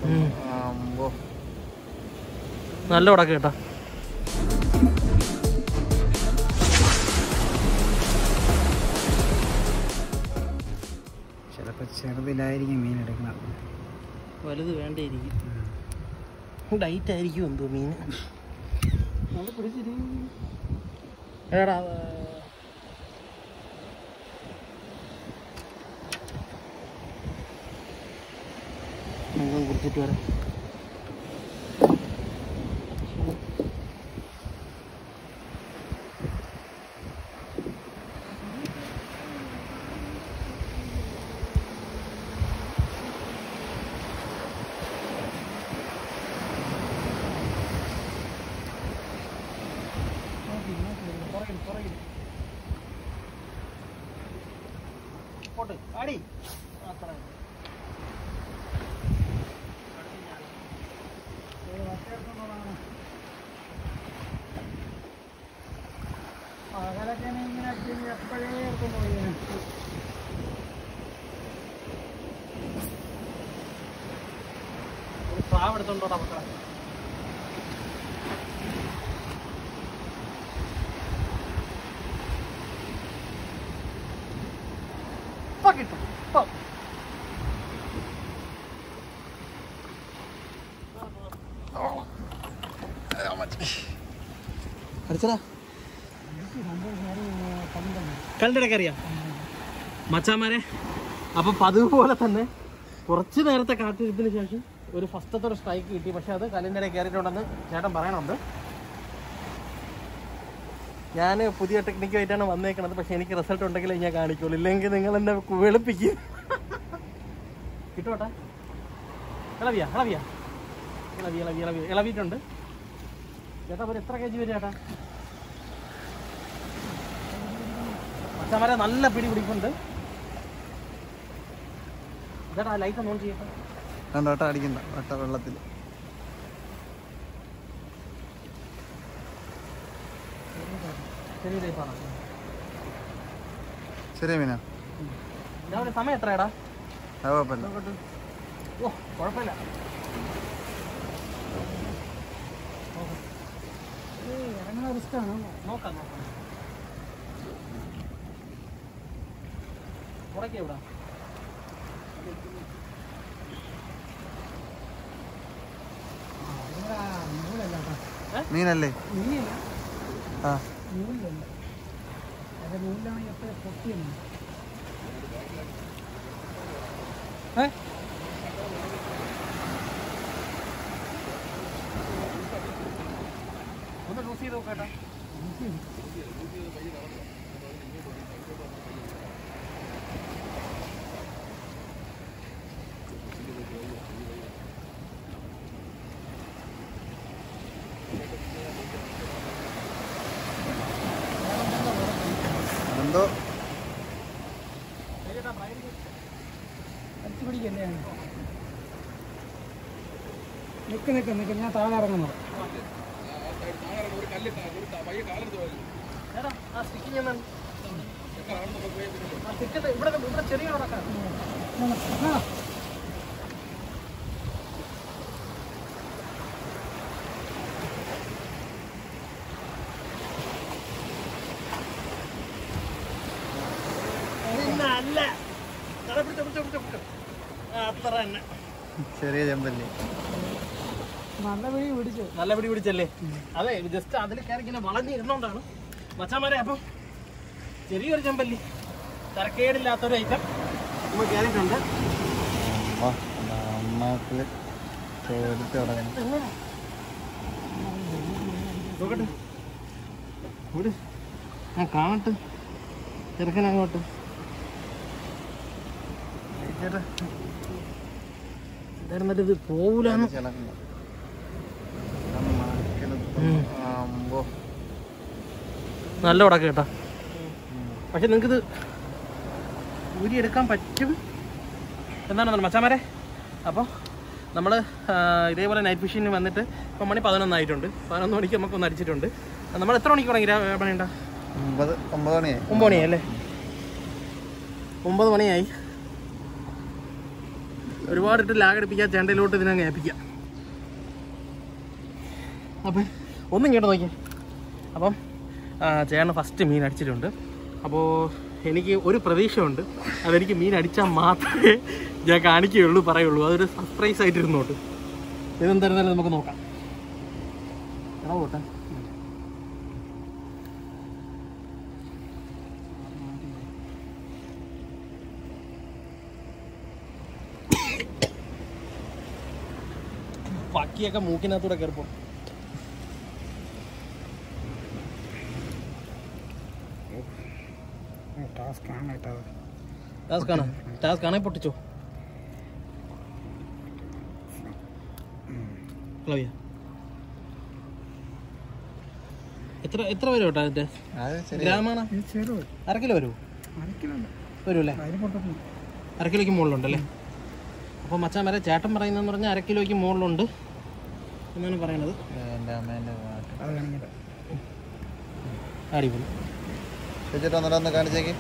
അമ്പോ നല്ല ഉടക്ക കേട്ടോ ചിലപ്പോ ചെറുതിലായിരിക്കും മീൻ എടുക്കണം വലുത് വേണ്ടേയിരിക്കും ഡൈറ്റ് ആയിരിക്കും എന്തോ മീൻ എടാ കുടിച്ചിട്ട് വരാം പോട്ട് ആടി അത്ര ഒരു പ്രാവ് എടുത്തോണ്ടോടാ മക്കളെ ഇപ്പൊ കിട്ടും ഇപ്പൊ അടിച്ചടാ കണ്ടിടക്ക് അറിയാം മച്ചാമാരെ അപ്പൊ പതിവ് പോലെ തന്നെ കുറച്ച് നേരത്തെ കാത്തിരിപ്പിന് ശേഷം ഒരു ഫസ്റ്റത്തെ ഒരു സ്ട്രൈക്ക് കിട്ടി പക്ഷെ അത് കല്ലിൻ്റെ ഇടയിൽ കയറിയിട്ടുണ്ടെന്ന് ചേട്ടൻ പറയണുണ്ട് ഞാൻ പുതിയ ടെക്നിക്കുമായിട്ടാണ് വന്നേക്കണത് പക്ഷെ എനിക്ക് റിസൾട്ട് ഉണ്ടെങ്കിലേ ഞാൻ കാണിക്കുള്ളൂ ഇല്ലെങ്കിൽ നിങ്ങൾ എന്നെ വെളുപ്പിക്കും കിട്ടോട്ടെ ഇളവിയാ ഇളവിയാ ഇളവി ഇളവി ഇളവി ഇളവിയിട്ടുണ്ട് ചേട്ടാ ഒരു എത്ര കെ ജി വരും ചേട്ടാ മച്ചമാരെ നല്ല പിടി പിടിക്കുന്നുണ്ട് ചേട്ടാ ലൈറ്റ് ഒന്ന് ഓൺ ചെയ്യട്ടെ കണ്ടോ വട്ട അടിക്കണ്ട വട്ട വെള്ളത്തിൽ ചെറിയ ലൈറ്റാണ് ചെറിയ മീനാ രാവിലെ സമയം എത്രയാടാ അത് കുഴപ്പമില്ല ഓ കുഴപ്പമില്ല ഇറങ്ങുന്ന റിസ്ക്കാണ് നോക്കാം നോക്കാം ഉറക്കെ എവിടാ മീനല്ലേ ആ ഏ ഒന്ന് ലൂസ് ചെയ്ത് നോക്കട്ടെ എന്തോ അടിച്ചു പിടിക്കല്ലേ നിക്ക് നിക്ക് നിക്ക് ഞാൻ താഴെ ഇറങ്ങുന്നു ഇവിടെ ഇവിടെ ചെറിയ ഉടക്കാം അല്ല പിടിച്ചോ പിടിച്ചോ പിടിച്ചോ പിടിച്ചോ അത്ര തന്നെ ചെറിയ ചെമ്പല്ലേ നല്ല പിടി പിടിച്ചു നല്ല പിടി പിടിച്ചല്ലേ അതെ ജസ്റ്റ് അതിൽ കയറി ഇങ്ങനെ വളഞ്ഞിരുന്നോണ്ടാണ് മച്ചാമാരെ അപ്പം ചെറിയൊരു ചെമ്പല്ലി തരക്കേടില്ലാത്തൊരു ഐറ്റം നമ്മൾ കയറിയിട്ടുണ്ട് അമ്മാക്കില് എടുത്ത് തുടങ്ങി നോക്കട്ടെ ഇവിടെ ഞാൻ കാണട്ടെ ചെറുക്കൻ അങ്ങോട്ട് എന്നിട്ട് ഇത് പോവൂലെന്ന് അമ്പോ നല്ല ഉടക്ക കേട്ടോ പക്ഷെ നിങ്ങൾക്കിത് ഊരിയെടുക്കാൻ പറ്റും എന്നാണ് മച്ചാമാരെ അപ്പോൾ നമ്മൾ ഇതേപോലെ നൈറ്റ് ഫിഷിന് വന്നിട്ട് ഇപ്പം മണി പതിനൊന്നായിട്ടുണ്ട് പതിനൊന്ന് മണിക്ക് നമുക്ക് ഒന്ന് അടിച്ചിട്ടുണ്ട് നമ്മൾ എത്ര മണിക്ക് തുടങ്ങി രാ- പണിയുണ്ട ഒമ്പത് ഒമ്പത് മണിയായി ഒമ്പത് മണിയായി അല്ലേ ഒമ്പത് മണിയായി ഒരുപാടിട്ട് ലാഗടിപ്പിക്കുക ചേണ്ടയിലോട്ട് ഇതിനങ്ങ് ഏൽപ്പിക്കുക അപ്പം ഒന്നും കേട്ടോ നോക്കിയേ അപ്പം ആ, ചേട്ടന് ഫസ്റ്റ് മീൻ അടിച്ചിട്ടുണ്ട് അപ്പോൾ എനിക്ക് ഒരു പ്രതീക്ഷയുണ്ട് അതെനിക്ക് മീൻ അടിച്ചാൽ മാത്രമേ ഞാൻ കാണിക്കുകയുള്ളൂ പറയുള്ളൂ അതൊരു സർപ്രൈസ് ആയിട്ട് ഇരുന്നോട്ട് ഇതെന്തായിരുന്നാലും നമുക്ക് നോക്കാം എടാ പോട്ടെ പക്കിയൊക്കെ മൂക്കിനകത്തൂടെ കയറിപ്പോ ടാസ്ക് ആണ് കേട്ടോ ടാസ്ക് ആണ് ടാസ്ക് ആണെ പൊട്ടിച്ചോ ക്ലവിയ എത്ര എത്ര വരും കേട്ടോ അതിന്റെ അത് ശരി ഗ്രാമാണ് ചെറു അര കിലോ വരുമോ അരക്കിലുണ്ട് വരുമല്ലേ അതിന് പൊട്ടത്തില്ല അര കിലോയ്ക്ക് മുകളിലുണ്ടല്ലേ അപ്പോൾ മച്ചാൻ വരെ ചേട്ടൻ പറയുന്നതെന്ന് പറഞ്ഞാൽ അര കിലോയ്ക്ക് മുകളിലുണ്ട് എന്നാണ് പറയണത് എൻ്റെ അമ്മേൻ്റെ പാട്ട് അത് കാണിക്കട്ടെ അടിപൊളി ചേച്ചിട്ട് ഒന്നര ഒന്ന് കാണിച്ചേക്ക്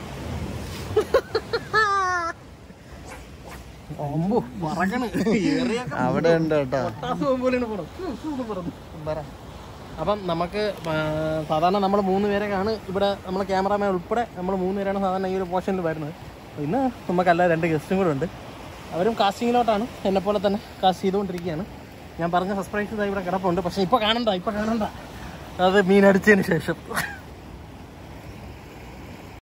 അമ്പോ പറക്കണ് ഏറിയൊക്കെ അവിടെ ഉണ്ട് കേട്ടോ പൊട്ടാസ് പോലെയാണ് പോണത്. ഉം, ഉം, പറന്നു. പറ അപ്പം നമുക്ക് ആ, സാധാരണ നമ്മൾ മൂന്ന് പേരൊക്കെയാണ് ഇവിടെ നമ്മളെ ക്യാമറാമാൻ ഉൾപ്പെടെ നമ്മൾ മൂന്ന് പേരാണ് സാധാരണ ഈ ഒരു പോർഷനിൽ വരുന്നത് അപ്പോൾ ഇന്ന് നമുക്കല്ല രണ്ട് ഗസ്റ്റും കൂടെ ഉണ്ട് അവരും കാസ്റ്റിങ്ങിലോട്ടാണ് എന്നെപ്പോലെ തന്നെ കാസ്റ്റ് ചെയ്തുകൊണ്ടിരിക്കുകയാണ് ഞാൻ പറഞ്ഞ സർപ്രൈസ് ഇതാ ഇവിടെ കിടപ്പുണ്ട് പക്ഷേ ഇപ്പോൾ കാണണ്ട ഇപ്പോൾ കാണണ്ട അത് മീനടിച്ചതിന് ശേഷം